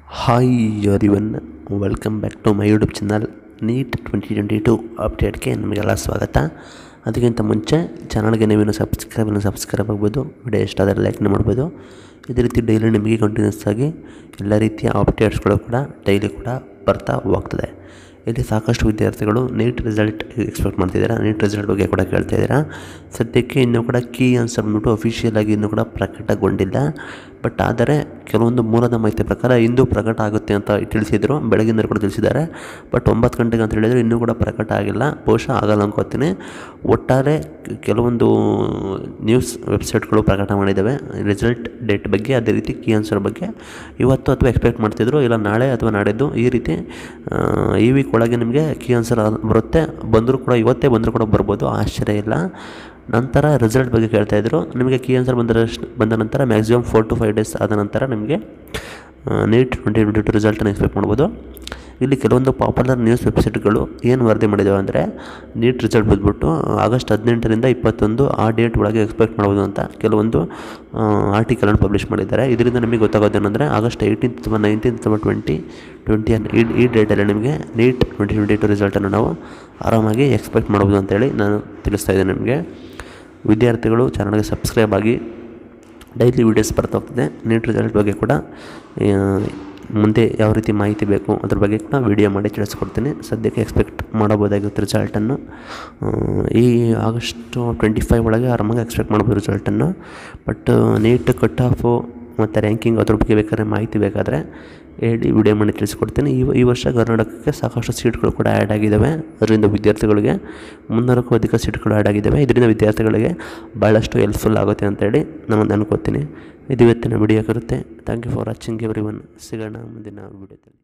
hi everyone welcome back to my YouTube channel NEET twenty twenty two ಅಪ್ಡೇಟ್ಗೆ ನಿಮಗೆಲ್ಲ ಸ್ವಾಗತ ಅದಕ್ಕಿಂತ ಮುಂಚೆ ಚಾನಲ್ಗೆ ನೀವೇನು ಸಬ್ಸ್ಕ್ರೈಬ್ ಸಬ್ಸ್ಕ್ರೈಬ್ ಆಗ್ಬೋದು ವಿಡಿಯೋ ಇಷ್ಟ ಆದರೆ ಲೈಕ್ನ ಮಾಡ್ಬೋದು ಇದೇ ರೀತಿ ಡೈಲಿ ನಿಮಗೆ ಕಂಟಿನ್ಯೂಸ್ ಆಗಿ ಎಲ್ಲ ರೀತಿಯ ಅಪ್ಡೇಟ್ಸ್ಗಳು ಕೂಡ ಡೈಲಿ ಕೂಡ ಬರ್ತಾ ಹೋಗ್ತದೆ ಇಲ್ಲಿ ಸಾಕಷ್ಟು ವಿದ್ಯಾರ್ಥಿಗಳು ನೀಟ್ ರಿಸಲ್ಟ್ ಎಕ್ಸ್ಪೆಕ್ಟ್ ಮಾಡ್ತಿದ್ದೀರಾ ನೀಟ್ ರಿಸಲ್ಟ್ ಬಗ್ಗೆ ಕೂಡ ಕೇಳ್ತಾ ಇದ್ದೀರಾ ಸದ್ಯಕ್ಕೆ ಇನ್ನೂ ಕೂಡ ಕೀ ಆನ್ಸರ್ ಬಂದ್ಬಿಟ್ಟು ಅಫಿಷಿಯಲ್ ಆಗಿ ಇನ್ನೂ ಕೂಡ ಪ್ರಕಟಗೊಂಡಿಲ್ಲ ಬಟ್ ಆದರೆ ಕೆಲವೊಂದು ಮೂಲದ ಮಾಹಿತಿ ಪ್ರಕಾರ ಇಂದು ಪ್ರಕಟ ಆಗುತ್ತೆ ಅಂತ ತಿಳಿಸಿದರು ಬೆಳಗಿಂದ ಕೂಡ ತಿಳಿಸಿದ್ದಾರೆ ಬಟ್ ಒಂಬತ್ತು ಗಂಟೆಗೆ ಅಂತ ಹೇಳಿದರೆ ಇನ್ನೂ ಕೂಡ ಪ್ರಕಟ ಆಗಿಲ್ಲ ಬಹುಶಃ ಆಗಲ್ಲ ಅನ್ಕೋತೀನಿ ಒಟ್ಟಾರೆ ಕೆಲವೊಂದು ನ್ಯೂಸ್ ವೆಬ್ಸೈಟ್ಗಳು ಪ್ರಕಟ ಮಾಡಿದ್ದಾವೆ ರಿಸಲ್ಟ್ ಡೇಟ್ ಬಗ್ಗೆ ಅದೇ ರೀತಿ ಕೀ ಆನ್ಸರ್ ಬಗ್ಗೆ ಇವತ್ತು ಅಥವಾ ಎಕ್ಸ್ಪೆಕ್ಟ್ ಮಾಡ್ತಿದ್ರು ಇಲ್ಲ ನಾಳೆ ಅಥವಾ ನಾಡಿದ್ದು ಈ ರೀತಿ ಈ ವೀಕ್ ಒಳಗೆ ನಿಮಗೆ ಕೀ ಆನ್ಸರ್ ಬರುತ್ತೆ ಬಂದರೂ ಕೂಡ ಇವತ್ತೇ ಬಂದರೂ ಕೂಡ ಬರ್ಬೋದು ಆಶ್ಚರ್ಯ ಇಲ್ಲ ನಂತರ ರಿಸಲ್ಟ್ ಬಗ್ಗೆ ಕೇಳ್ತಾ ಇದ್ರು ನಿಮಗೆ ಕೀ ಆನ್ಸರ್ ಬಂದ ಬಂದ ನಂತರ maximum four to five days ಆದ ನಂತರ ನಿಮಗೆ ನೀಟ್ ಟ್ವೆಂಟಿ ಟ್ವೆಂಟಿ ಟು ರಿಸಲ್ಟನ್ನು ಎಕ್ಸ್ಪೆಕ್ಟ್ ಮಾಡ್ಬೋದು ಇಲ್ಲಿ ಕೆಲವೊಂದು ಪಾಪ್ಯುಲರ್ ನ್ಯೂಸ್ ವೆಬ್ಸೈಟ್ಗಳು ಏನು ವರದಿ ಮಾಡಿದ್ದಾವೆ ಅಂದರೆ ನೀಟ್ ರಿಸಲ್ಟ್ ಬಂದ್ಬಿಟ್ಟು ಆಗಸ್ಟ್ ಹದಿನೆಂಟರಿಂದ ಇಪ್ಪತ್ತೊಂದು ಆ ಡೇಟ್ ಒಳಗೆ ಎಕ್ಸ್ಪೆಕ್ಟ್ ಮಾಡ್ಬೋದು ಅಂತ ಕೆಲವೊಂದು ಆರ್ಟಿಕಲನ್ನು ಪಬ್ಲಿಷ್ ಮಾಡಿದ್ದಾರೆ ಇದರಿಂದ ನಮಗೆ ಗೊತ್ತಾಗೋದೇನೆಂದರೆ ಆಗಸ್ಟ್ ಏಯ್ಟೀನ್ತ್ ಅಥವಾ ನೈನ್ಟೀನ್ತ್ ಅಥವಾ ಟ್ವೆಂಟಿ ಟ್ವೆಂಟಿ ಈ ಈ ಡೇಟಲ್ಲಿ ನಿಮಗೆ ನೀಟ್ ಟ್ವೆಂಟಿ ಟ್ವೆಂಟಿ ಟು ರಿಸಲ್ಟನ್ನು ನಾವು ಆರಾಮಾಗಿ ಎಕ್ಸ್ಪೆಕ್ಟ್ ಮಾಡ್ಬೋದು ಅಂತೇಳಿ ನಾನು ತಿಳಿಸ್ತಾ ಇದ್ದೇನೆ ನಿಮಗೆ ವಿದ್ಯಾರ್ಥಿಗಳು ಚಾನಲ್ಗೆ ಸಬ್ಸ್ಕ್ರೈಬ್ ಆಗಿ ಡೈಲಿ ವೀಡಿಯೋಸ್ ಬರ್ತಾ ಹೋಗ್ತದೆ ನೀಟ್ ರಿಸಲ್ಟ್ ಬಗ್ಗೆ ಕೂಡ ಮುಂದೆ ಯಾವ ರೀತಿ ಮಾಹಿತಿ ಬೇಕು ಅದ್ರ ಬಗ್ಗೆ ಕೂಡ ವೀಡಿಯೋ ಮಾಡಿ ತಿಳಿಸ್ಕೊಡ್ತೀನಿ ಸದ್ಯಕ್ಕೆ ಎಕ್ಸ್ಪೆಕ್ಟ್ ಮಾಡಬಹುದಾಗಿರುತ್ತೆ ರಿಸಲ್ಟನ್ನು ಈ ಆಗಸ್ಟ್ ಟ್ವೆಂಟಿ ಫೈವ್ ಒಳಗೆ ಆರಾಮಾಗಿ ಎಕ್ಸ್ಪೆಕ್ಟ್ ಮಾಡ್ಬೋದು ರಿಸಲ್ಟನ್ನು ಬಟ್ ನೀಟ್ ಕಟ್ ಆಫು ಮತ್ತು ರ್ಯಾಂಕಿಂಗ್ ಅದ್ರ ಬಗ್ಗೆ ಬೇಕಾದ್ರೆ ಮಾಹಿತಿ ಬೇಕಾದರೆ ಹೇಳಿ ವಿಡಿಯೋ ಮಾಡಿ ತಿಳಿಸ್ಕೊಡ್ತೀನಿ ಈ ಈ ವರ್ಷ ಕರ್ನಾಟಕಕ್ಕೆ ಸಾಕಷ್ಟು ಸೀಟ್ಗಳು ಕೂಡ ಆ್ಯಡ್ ಆಗಿದ್ದಾವೆ ಅದರಿಂದ ವಿದ್ಯಾರ್ಥಿಗಳಿಗೆ ಮುನ್ನೂರಕ್ಕೂ ಅಧಿಕ ಸೀಟ್ಗಳು ಆ್ಯಡ್ ಆಗಿದ್ದಾವೆ ಇದರಿಂದ ವಿದ್ಯಾರ್ಥಿಗಳಿಗೆ ಭಾಳಷ್ಟು ಹೆಲ್ಪ್ಫುಲ್ ಆಗುತ್ತೆ ಅಂತೇಳಿ ನಾನು ಅನ್ಕೋತೀನಿ ಇದು ಇವತ್ತಿನ ವಿಡಿಯೋ ಇರುತ್ತೆ thank you for watching everyone ಸಿಗೋಣ ಮುಂದಿನ ವಿಡಿಯೋದಲ್ಲಿ